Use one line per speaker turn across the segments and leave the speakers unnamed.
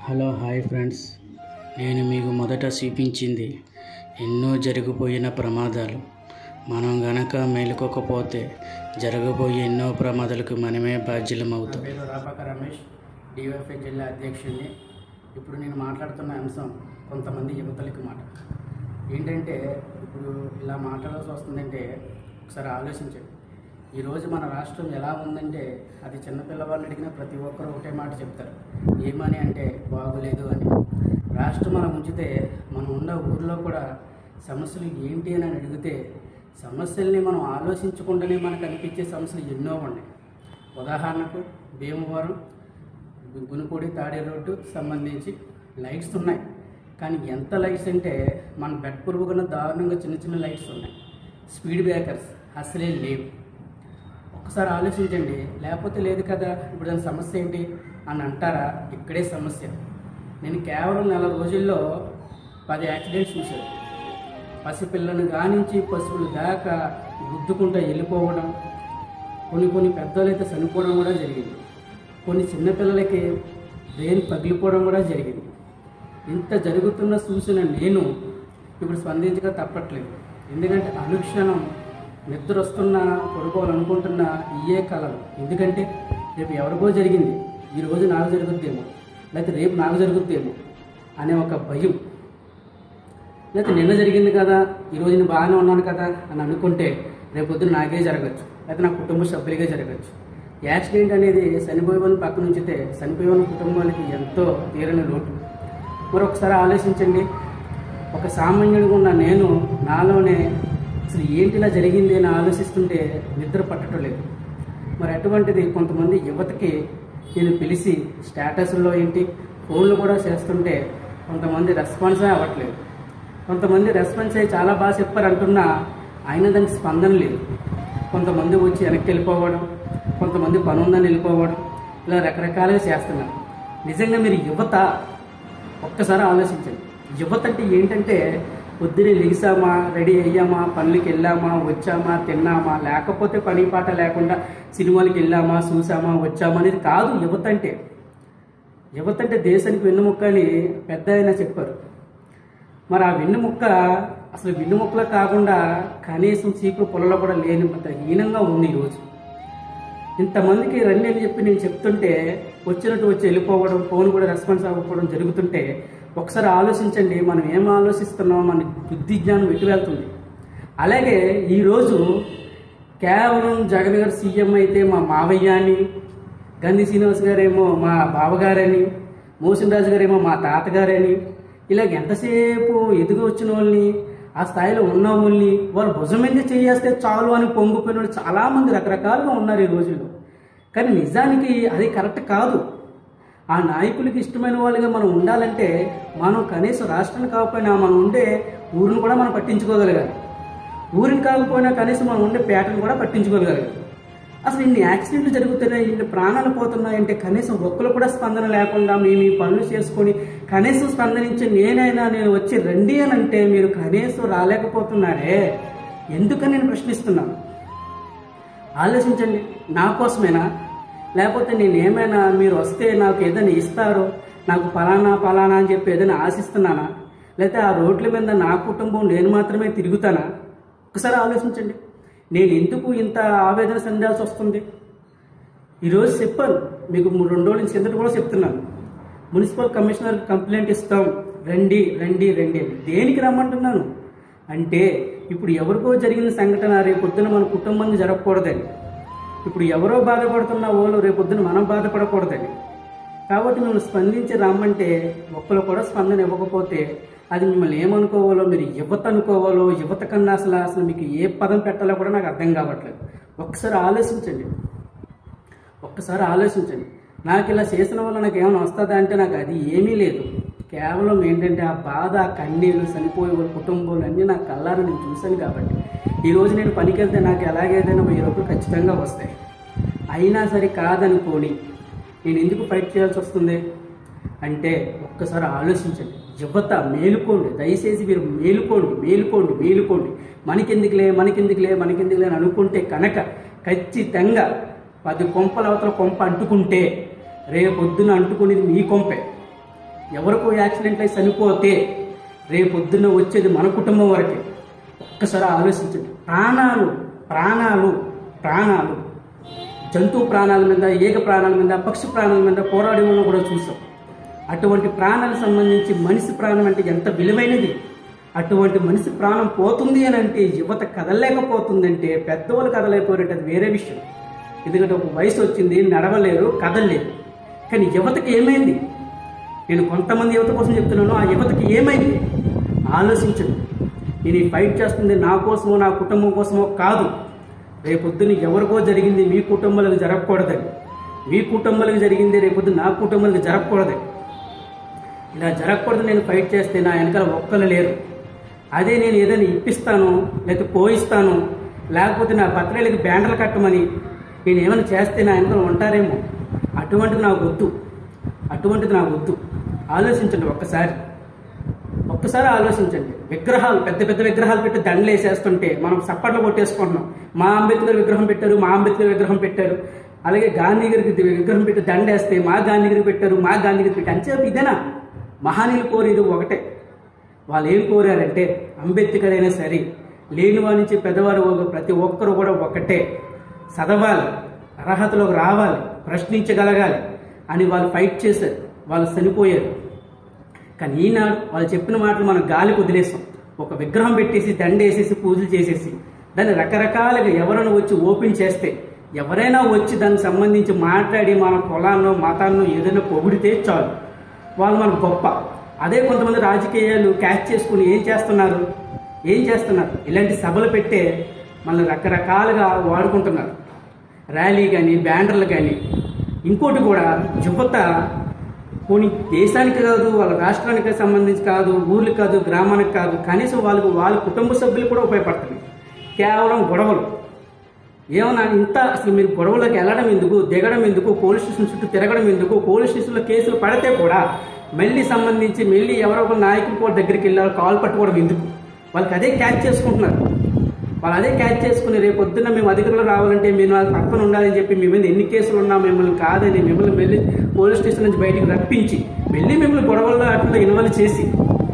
hello hi friends నేను మీకు మొదట చూపించింది ఎన్నో జరిగిపోయిన ప్రమాదాలు మనం గనక మేలుకోకపోతే జరగబోయే ఎన్నో ప్రమాదాలకు మనమే బాధ్యులం అవుతాం
పేరు రాపాక రమేష్ డివైఎఫ్ఐ జిల్లా అధ్యక్షుడిని ఇప్పుడు నేను మాట్లాడుతున్న అంశం కొంతమంది యువతలకి మాట ఏంటంటే ఇప్పుడు ఇలా మాట్లాడాల్సి వస్తుందంటే ఒకసారి ఆలోచించండి ఈరోజు మన రాష్ట్రం ఎలా ఉందంటే అది చిన్నపిల్లవాళ్ళు అడిగిన ప్రతి ఒక్కరు ఒకటే మాట చెప్తారు ఏమని అంటే బాగోలేదు అని రాష్ట్రం మనం ఉంచితే మనం ఉన్న ఊర్లో కూడా సమస్యలు ఏంటి అని అడిగితే సమస్యల్ని మనం ఆలోచించకుండానే మనకు అనిపించే సమస్యలు ఎన్నో ఉన్నాయి ఉదాహరణకు భీమవరం గు- గునుపూడి తాడే రోడ్డు సంబంధించి లైట్స్ ఉన్నాయి కానీ ఎంత లైట్స్ అంటే మన బెడ్ పురుగున దారుణంగా చిన్న చిన్న లైట్స్ ఉన్నాయి స్పీడ్ బ్రేకర్స్ అసలే లేవు ఒకసారి ఆలోచించండి లేకపోతే లేదు కదా ఇప్పుడు దాని సమస్య ఏంటి అని అంటారా ఇక్కడే సమస్య నేను కేవలం నెల రోజుల్లో పది యాక్సిడెంట్స్ చూశాను పసిపిల్లను గానించి పశువులు దాకా గుద్దుకుంటూ వెళ్ళిపోవడం కొన్ని కొన్ని పెద్దలు అయితే చనిపోవడం కూడా జరిగింది కొన్ని చిన్నపిల్లలకి బ్రెయిన్ పగిలిపోవడం కూడా జరిగింది ఇంత జరుగుతున్న చూసిన నేను ఇప్పుడు స్పందించక తప్పట్లేదు ఎందుకంటే అనుక్షణం నిద్ర వస్తున్నా పడుకోవాలనుకుంటున్న ఇయే కలలు ఎందుకంటే రేపు ఎవరికో జరిగింది ఈ రోజు నాకు జరుగుద్దేమో లేకపోతే రేపు నాకు జరుగుద్దేమో అనే ఒక భయం లేకపోతే నిన్న జరిగింది కదా ఈరోజు నేను బాగానే ఉన్నాను కదా అని అనుకుంటే రేపు పొద్దున నాకే జరగచ్చు లేకపోతే నా కుటుంబ సభ్యులకే జరగచ్చు యాక్సిడెంట్ అనేది చనిపోయే వాళ్ళని పక్కన ఉంచితే చనిపోయే వాళ్ళ కుటుంబాలకి ఎంతో తీరని లోటు మరి ఒకసారి ఆలోచించండి ఒక సామాన్యుడిగా ఉన్న నేను నాలోనే అసలు ఏంటి ఇలా జరిగింది అని ఆలోచిస్తుంటే నిద్ర పట్టడం లేదు మరి అటువంటిది కొంతమంది యువతకి నేను పిలిచి స్టేటస్లో ఏంటి ఫోన్లు కూడా చేస్తుంటే కొంతమంది రెస్పాన్సే అవ్వట్లేదు కొంతమంది రెస్పాన్స్ అయ్యి చాలా బాగా చెప్పారు అంటున్నా అయినా దానికి స్పందన లేదు కొంతమంది వచ్చి వెనక్కి వెళ్ళిపోవడం కొంతమంది పని ఉందని వెళ్ళిపోవడం ఇలా రకరకాలుగా చేస్తున్నారు నిజంగా మీరు యువత ఒక్కసారి ఆలోచించండి యువత అంటే ఏంటంటే పొద్దునే లెగిసామా రెడీ అయ్యామా పనులకి వెళ్ళామా వచ్చామా తిన్నామా లేకపోతే పని పాట లేకుండా సినిమాలకి వెళ్ళామా చూసామా వచ్చామా అనేది కాదు యువత అంటే యువత అంటే దేశానికి వెన్నుముక్క అని పెద్ద ఆయన చెప్పారు మరి ఆ వెన్నుముక్క అసలు వెన్నుముక్కలో కాకుండా కనీసం చీపురు పొలలో కూడా లేనంత హీనంగా ఉంది ఈరోజు ఇంతమందికి రండి అని చెప్పి నేను చెప్తుంటే వచ్చినట్టు వచ్చి వెళ్ళిపోవడం ఫోన్ కూడా రెస్పాన్స్ అవ్వకపోవడం జరుగుతుంటే ఒకసారి ఆలోచించండి మనం ఏం ఆలోచిస్తున్నాం మన బుద్ధి జ్ఞానం ఎటు వెళ్తుంది అలాగే ఈరోజు కేవలం జగన్ గారు సీఎం అయితే మా మావయ్య అని గంధి శ్రీనివాస్ గారేమో మా బావగారని మోహన్ రాజు గారేమో మా తాతగారని ఇలాగ ఎంతసేపు ఎదుగు వచ్చిన వాళ్ళని ఆ స్థాయిలో ఉన్న వాళ్ళని వాళ్ళు భుజం మీద చేయేస్తే చాలు అని పొంగిపోయిన వాళ్ళు చాలామంది రకరకాలుగా ఉన్నారు ఈ రోజుల్లో కానీ నిజానికి అది కరెక్ట్ కాదు ఆ నాయకులకి ఇష్టమైన వాళ్ళుగా మనం ఉండాలంటే మనం కనీసం రాష్ట్రం కాకపోయినా మనం ఉండే ఊరిని కూడా మనం పట్టించుకోగలగాలి ఊరిని కాకపోయినా కనీసం మనం ఉండే పేటను కూడా పట్టించుకోగలగాలి అసలు ఇన్ని యాక్సిడెంట్లు జరుగుతున్నాయి ఇన్ని ప్రాణాలు పోతున్నాయంటే కనీసం ఒక్కరు కూడా స్పందన లేకుండా మేము ఈ పనులు చేసుకొని కనీసం స్పందనించి నేనైనా నేను వచ్చి రండి అని అంటే మీరు కనీసం రాలేకపోతున్నారే ఎందుకని నేను ప్రశ్నిస్తున్నాను ఆలోచించండి నా కోసమేనా లేకపోతే నేను ఏమైనా మీరు వస్తే నాకు ఏదైనా ఇస్తారో నాకు ఫలానా ఫలానా అని చెప్పి ఏదైనా ఆశిస్తున్నానా లేకపోతే ఆ రోడ్ల మీద నా కుటుంబం నేను మాత్రమే తిరుగుతానా ఒకసారి ఆలోచించండి నేను ఎందుకు ఇంత ఆవేదన చెందాల్సి వస్తుంది ఈరోజు చెప్పాను మీకు మూడు రెండు రోజుల నుంచి కిందట కూడా చెప్తున్నాను మున్సిపల్ కమిషనర్ కంప్లైంట్ ఇస్తాం రండి రండి రండి అని దేనికి రమ్మంటున్నాను అంటే ఇప్పుడు ఎవరికో జరిగిన సంఘటన రేపొద్దున మన కుటుంబాన్ని జరగకూడదని ఇప్పుడు ఎవరో బాధపడుతున్న వాళ్ళు రేపొద్దున మనం బాధపడకూడదని కాబట్టి మిమ్మల్ని స్పందించి రమ్మంటే ఒక్కరు కూడా స్పందన ఇవ్వకపోతే అది మిమ్మల్ని ఏమనుకోవాలో మీరు యువత అనుకోవాలో యువత కన్నా అసలు అసలు మీకు ఏ పదం పెట్టాలో కూడా నాకు అర్థం కావట్లేదు ఒక్కసారి ఆలోచించండి ఒక్కసారి ఆలోచించండి నాకు ఇలా చేసిన వల్ల నాకు ఏమైనా వస్తుందా అంటే నాకు అది ఏమీ లేదు కేవలం ఏంటంటే ఆ బాధ ఆ కన్నీళ్ళు చనిపోయే వాళ్ళ కుటుంబాలు అన్నీ నాకు కళ్ళారా నేను చూశాను కాబట్టి ఈరోజు నేను పనికి వెళ్తే నాకు ఎలాగేదైనా వెయ్యి రూపాయలు ఖచ్చితంగా వస్తాయి అయినా సరే కాదనుకోని నేను ఎందుకు ఫైట్ చేయాల్సి వస్తుంది అంటే ఒక్కసారి ఆలోచించండి యువత మేలుకోండి దయచేసి మీరు మేలుకోండి మేలుకోండి మేలుకోండి మనకెందుకులే మనకెందుకులే మనకెందుకులే అని అనుకుంటే కనుక ఖచ్చితంగా పది కొంపల అవతల కొంప అంటుకుంటే రేపొద్దున అంటుకునేది మీ కొంపే ఎవరికో యాక్సిడెంట్ అయి చనిపోతే రేపొద్దున వచ్చేది మన కుటుంబం వరకే ఒక్కసారి ఆలోచించండి ప్రాణాలు ప్రాణాలు ప్రాణాలు జంతువు ప్రాణాల మీద ఏక ప్రాణాల మీద పక్షి ప్రాణాల మీద పోరాడి మనం కూడా చూసాం అటువంటి ప్రాణాలకు సంబంధించి మనిషి ప్రాణం అంటే ఎంత విలువైనది అటువంటి మనిషి ప్రాణం పోతుంది అని అంటే యువత కదలలేకపోతుందంటే పెద్దవాళ్ళు కదలేకపోయారంటే అది వేరే విషయం ఎందుకంటే ఒక వయసు వచ్చింది నడవలేరు కదలలేరు కానీ యువతకి ఏమైంది నేను కొంతమంది యువత కోసం చెప్తున్నాను ఆ యువతకి ఏమైంది ఆలోచించండి నేను ఈ ఫైట్ చేస్తుంది నా కోసమో నా కుటుంబం కోసమో కాదు రేపొద్దున ఎవరికో జరిగింది మీ కుటుంబాలకు జరగకూడదని మీ కుటుంబాలకు జరిగింది రేపొద్దు నా కుటుంబాలకు జరగకూడదని ఇలా జరగకూడదు నేను ఫైట్ చేస్తే నా వెనకాల ఒక్కరు లేరు అదే నేను ఏదైనా ఇప్పిస్తాను లేకపోతే పోయిస్తాను లేకపోతే నా పత్రాలకి బ్యాండర్లు కట్టమని నేను ఏమైనా చేస్తే నా వెనకాల ఉంటారేమో అటువంటిది నాకు వద్దు అటువంటిది నాకు వద్దు ఆలోచించండి ఒక్కసారి ఒక్కసారి ఆలోచించండి విగ్రహాలు పెద్ద పెద్ద విగ్రహాలు పెట్టి దండలు వేసేస్తుంటే మనం సప్పట్లు కొట్టేసుకుంటున్నాం మా అంబేద్కర్ విగ్రహం పెట్టారు మా అంబేద్కర్ విగ్రహం పెట్టారు అలాగే గాంధీ గారికి విగ్రహం పెట్టి దండ వేస్తే మా గాంధీ గారికి పెట్టారు మా గాంధీ గారికి పెట్టారు అంచేపు ఇదేనా మహానీయులు కోరేది ఒకటే వాళ్ళు ఏం కోరారంటే అంబేద్కర్ అయినా సరే లేని వారి నుంచి పెద్దవారు ఒక- ప్రతి ఒక్కరు కూడా ఒకటే చదవాలి అర్హతలోకి రావాలి ప్రశ్నించగలగాలి అని వాళ్ళు ఫైట్ చేశారు వాళ్ళు చనిపోయారు కానీ ఈనాడు వాళ్ళు చెప్పిన మాటలు మనం గాలికి వదిలేసాం ఒక విగ్రహం పెట్టేసి దండేసేసి పూజలు చేసేసి దాన్ని రకరకాలుగా ఎవరైనా వచ్చి ఓపెన్ చేస్తే ఎవరైనా వచ్చి దానికి సంబంధించి మాట్లాడి మన కులాన్నో మతాన్నో ఏదైనా పొగిడితే చాలు వాళ్ళు మనకు గొప్ప అదే కొంతమంది రాజకీయాలు క్యాచ్ చేసుకుని ఏం చేస్తున్నారు ఏం చేస్తున్నారు ఇలాంటి సభలు పెట్టే మన రకరకాలుగా వాడుకుంటున్నారు ర్యాలీ కానీ బ్యానర్లు కానీ ఇంకోటి కూడా యువత పోనీ దేశానికి కాదు వాళ్ళ రాష్ట్రానికి సంబంధించి కాదు ఊర్లకు కాదు గ్రామానికి కాదు కనీసం వాళ్ళకు వాళ్ళ కుటుంబ సభ్యులు కూడా ఉపయోగపడుతుంది కేవలం గొడవలు ఏమన్నా ఇంత అసలు మీరు గొడవలోకి వెళ్ళడం ఎందుకు దిగడం ఎందుకు పోలీస్ స్టేషన్ చుట్టూ తిరగడం ఎందుకు పోలీస్ స్టేషన్లో కేసులు పడితే కూడా మళ్ళీ సంబంధించి మళ్ళీ ఎవరో ఒక నాయకులు కూడా దగ్గరికి వెళ్ళారు కాల్ పట్టుకోవడం ఎందుకు వాళ్ళకి అదే క్యాచ్ చేసుకుంటున్నారు వాళ్ళు అదే క్యాచ్ చేసుకుని రేపు పొద్దున్న మేము అధికారులు రావాలంటే మీరు నాకు పక్కన ఉండాలని చెప్పి మీ మీద ఎన్ని కేసులు ఉన్నా మిమ్మల్ని కాదని మిమ్మల్ని వెళ్ళి పోలీస్ స్టేషన్ నుంచి బయటికి రప్పించి వెళ్ళి మిమ్మల్ని గొడవల్లో అట్లా ఇన్వాల్వ్ చేసి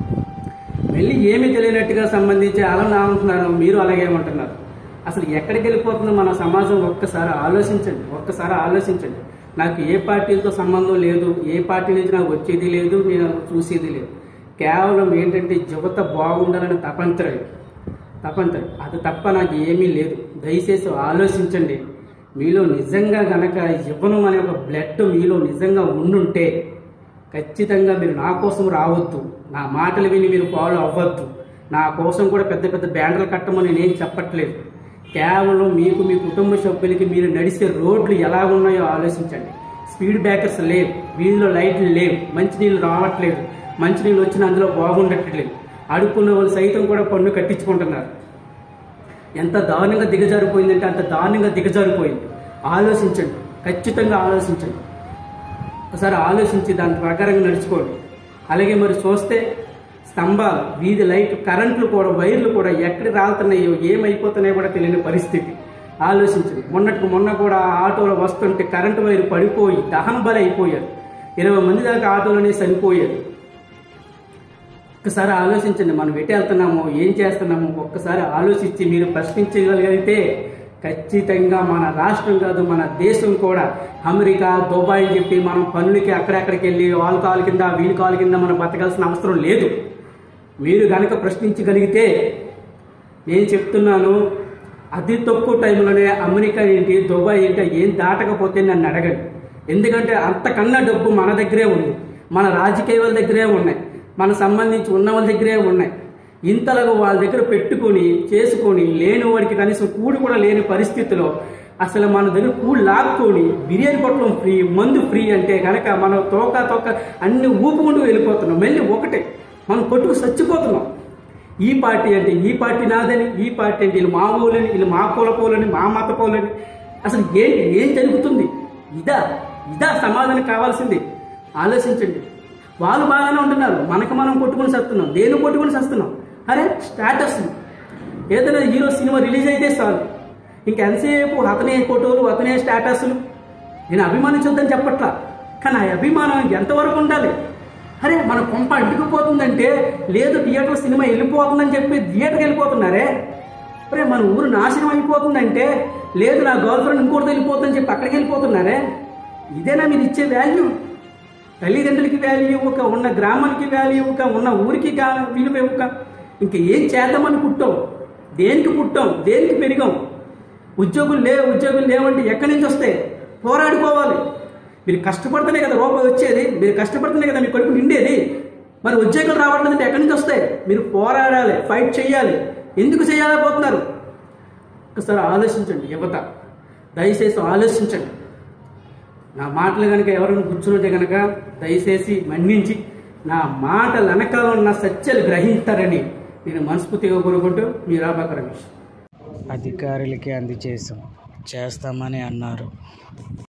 వెళ్ళి ఏమీ తెలియనట్టుగా సంబంధించి అలా అంటున్నారు మీరు అలాగే ఉంటున్నారు అసలు ఎక్కడికి వెళ్ళిపోతుందో మన సమాజం ఒక్కసారి ఆలోచించండి ఒక్కసారి ఆలోచించండి నాకు ఏ పార్టీలతో సంబంధం లేదు ఏ పార్టీ నుంచి నాకు వచ్చేది లేదు నేను చూసేది లేదు కేవలం ఏంటంటే యువత బాగుండాలని తపంతరం తపంతరం అది తప్ప నాకు ఏమీ లేదు దయచేసి ఆలోచించండి మీలో నిజంగా గనక ఇవ్వను అనే ఒక బ్లడ్ మీలో నిజంగా ఉండుంటే ఖచ్చితంగా మీరు నా కోసం రావద్దు నా మాటలు విని మీరు ఫాలో అవ్వద్దు నా కోసం కూడా పెద్ద పెద్ద బ్యానర్లు కట్టమని నేనేం చెప్పట్లేదు కేవలం మీకు మీ కుటుంబ సభ్యులకి మీరు నడిచే రోడ్లు ఎలా ఉన్నాయో ఆలోచించండి స్పీడ్ బ్రేకర్స్ లేవు వీధిలో లైట్లు లేవు మంచినీళ్ళు రావట్లేదు మంచినీళ్ళు వచ్చిన అందులో బాగుండట్లేదు అడుక్కున్న వాళ్ళు సైతం కూడా పన్ను కట్టించుకుంటున్నారు ఎంత దారుణంగా దిగజారిపోయిందంటే అంత దారుణంగా దిగజారిపోయింది ఆలోచించండి ఖచ్చితంగా ఆలోచించండి ఒకసారి ఆలోచించి దాని ప్రకారంగా నడుచుకోండి అలాగే మరి చూస్తే స్తంభాలు వీధి లైట్ కరెంట్లు కూడా వైర్లు కూడా ఎక్కడ రాలుతున్నాయో ఏమైపోతున్నాయో కూడా తెలియని పరిస్థితి ఆలోచించండి మొన్నటికి మొన్న కూడా ఆటోలో వస్తుంటే కరెంటు వైర్ పడిపోయి దహన బలి అయిపోయారు ఇరవై మంది దాకా ఆటోలోనే చనిపోయారు ఒక్కసారి ఆలోచించండి మనం ఎటు వెళ్తున్నామో ఏం చేస్తున్నామో ఒక్కసారి ఆలోచించి మీరు ప్రశ్నించగలిగితే ఖచ్చితంగా మన రాష్ట్రం కాదు మన దేశం కూడా అమెరికా దుబాయ్ అని చెప్పి మనం పనులకి అక్కడెక్కడికి వెళ్ళి వాళ్ళ కాలు కింద వీళ్ళ కాలు కింద మనం బతకాల్సిన అవసరం లేదు మీరు గనక ప్రశ్నించగలిగితే నేను చెప్తున్నాను అతి తక్కువ టైంలోనే అమెరికా ఏంటి దుబాయ్ ఏంటి ఏం దాటకపోతే నన్ను అడగండి ఎందుకంటే అంతకన్నా డబ్బు మన దగ్గరే ఉంది మన రాజకీయ వాళ్ళ దగ్గరే ఉన్నాయి మన సంబంధించి ఉన్న వాళ్ళ దగ్గరే ఉన్నాయి ఇంతలకు వాళ్ళ దగ్గర పెట్టుకొని చేసుకొని లేని వాడికి కనీసం కూడి కూడా లేని పరిస్థితిలో అసలు మన దగ్గర కూడి లాక్కొని బిర్యానీ పొట్టడం ఫ్రీ మందు ఫ్రీ అంటే కనుక మనం తోక తోక అన్ని ఊపుకుంటూ వెళ్ళిపోతున్నాం మళ్ళీ ఒకటే మనం కొట్టుకు చచ్చిపోతున్నాం ఈ పార్టీ అంటే ఈ పార్టీ నాదని ఈ పార్టీ అంటే వీళ్ళు మా ఊళ్ళని వీళ్ళు మా కుల పోలని మా మత పోలని అసలు ఏం ఏం జరుగుతుంది ఇదా ఇదా సమాధానం కావాల్సింది ఆలోచించండి వాళ్ళు బాగానే ఉంటున్నారు మనకు మనం కొట్టుకుని చస్తున్నాం దేని కొట్టుకుని చస్తున్నాం అరే స్టాటస్ ఏదైనా హీరో సినిమా రిలీజ్ అయితే చాలు ఇంకెంతసేపు అతనే ఫోటోలు అతనే స్టేటస్లు నేను అభిమానించొద్దని చెప్పట్లా కానీ ఆ అభిమానం ఎంతవరకు ఉండాలి అరే మన కొంప అంటుకుపోతుందంటే లేదు థియేటర్ సినిమా వెళ్ళిపోతుందని చెప్పి థియేటర్కి వెళ్ళిపోతున్నారే అరే మన ఊరు నాశనం అయిపోతుందంటే లేదు నా గర్ల్ ఫ్రెండ్ ఇంకోటి వెళ్ళిపోతుందని చెప్పి అక్కడికి వెళ్ళిపోతున్నారే ఇదేనా మీరు ఇచ్చే వాల్యూ తల్లిదండ్రులకి వాల్యూ ఇవ్వక ఉన్న గ్రామానికి వాల్యూ ఇవ్వక ఉన్న ఊరికి గా- విలువ ఇవ్వక ఇంకా ఏం చేద్దామని పుట్టాం దేనికి పుట్టాం దేనికి పెరిగాం ఉద్యోగులు లేవు ఉద్యోగులు లేవంటే ఎక్కడి నుంచి వస్తాయి పోరాడుకోవాలి మీరు కష్టపడితేనే కదా రూపాయి వచ్చేది మీరు కష్టపడితేనే కదా మీ కడుపు నిండేది మరి ఉద్యోగులు రావట్లేదంటే ఎక్కడి నుంచి వస్తాయి మీరు పోరాడాలి ఫైట్ చేయాలి ఎందుకు చేయలేకపోతున్నారు ఒకసారి ఆలోచించండి యువత దయచేసి ఆలోచించండి నా మాటలు కనుక ఎవరైనా కూర్చుంటే కనుక దయచేసి మన్నించి నా మాటల వెనకాల ఉన్న సత్యాలు గ్రహించారని నేను మనస్ఫూర్తిగా కోరుకుంటూ మీ రాబాక రమేష్
అధికారులకి అందజేసాం చేస్తామని అన్నారు